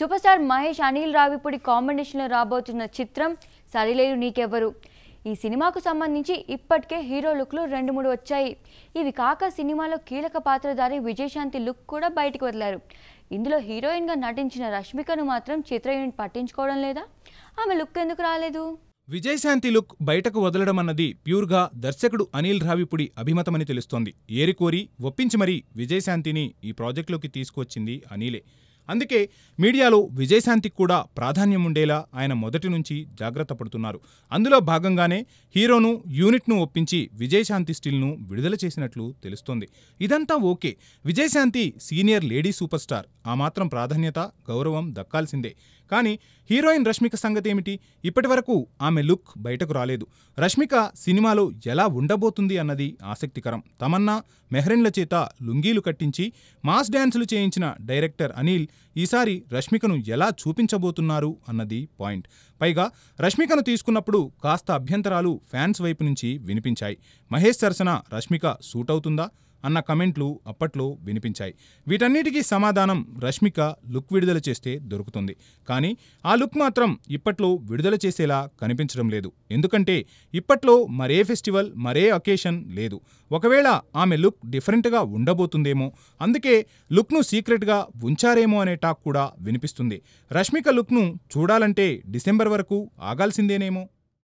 super star Mahesh Anil Ravipudi కాంబినేషన్లో రాబోతున్న చిత్రం సరిలేరు నీకెవ్వరు ఈ సినిమాకు సంబంధించి ఇప్పటికే హీరో లుక్లు రెండు మూడు వచ్చాయి ఇవి కాక సినిమాలో కీలక పాత్రధారి విజయశాంతి లుక్ కూడా బయటకు వదిలారు ఇందులో హీరోయిన్గా నటించిన రష్మికను మాత్రం చిత్ర యూనిట్ పట్టించుకోవడం లేదా ఆమె లుక్ ఎందుకు రాలేదు విజయశాంతి లుక్ బయటకు వదలడం అన్నది ప్యూర్గా దర్శకుడు అనిల్ రావిపుడి అభిమతమని తెలుస్తోంది ఏరికోరి ఒప్పించి మరీ విజయశాంతిని ఈ ప్రాజెక్టులోకి తీసుకువచ్చింది అనిలే అందుకే మీడియాలో విజయశాంతికి కూడా ప్రాధాన్యం ఉండేలా ఆయన మొదటి నుంచి జాగ్రత్త పడుతున్నారు అందులో భాగంగానే హీరోను యూనిట్ను ఒప్పించి విజయశాంతి స్టిల్ను విడుదల చేసినట్లు తెలుస్తోంది ఇదంతా okay Vijayashanti senior lady super star ఆ మాత్రం ప్రాధాన్యత గౌరవం దక్కాల్సిందే కానీ హీరోయిన్ రష్మిక సంగతి ఏమిటి ఇప్పటివరకు ఆమె లుక్ బయటకు రాలేదు రష్మిక సినిమాలో ఎలా ఉండబోతుంది అన్నది ఆసక్తికరం తమన్నా మెహ్రెన్ల చేత లుంగీలు కట్టించి మాస్ డ్యాన్సులు చేయించిన డైరెక్టర్ అనిల్ ఈసారి రష్మికను ఎలా చూపించబోతున్నారు అన్నది పాయింట్ పైగా రష్మికను తీసుకున్నప్పుడు కాస్త అభ్యంతరాలు ఫ్యాన్స్ వైపు నుంచి వినిపించాయి మహేష్ సరసన రష్మిక సూట్ అవుతుందా అన్న కమెంట్లు అప్పట్లో వినిపించాయి వీటన్నిటికీ సమాధానం రష్మిక లుక్ విడుదల చేస్తే దొరుకుతుంది కానీ ఆ లుక్ మాత్రం ఇప్పట్లో విడుదల చేసేలా కనిపించడం లేదు ఎందుకంటే ఇప్పట్లో మరే ఫెస్టివల్ మరే అకేషన్ లేదు ఒకవేళ ఆమె లుక్ డిఫరెంట్గా ఉండబోతుందేమో అందుకే లుక్ను సీక్రెట్గా ఉంచారేమో అనే టాక్ కూడా వినిపిస్తుంది రష్మిక లుక్ను చూడాలంటే డిసెంబర్ వరకు ఆగాల్సిందేనేమో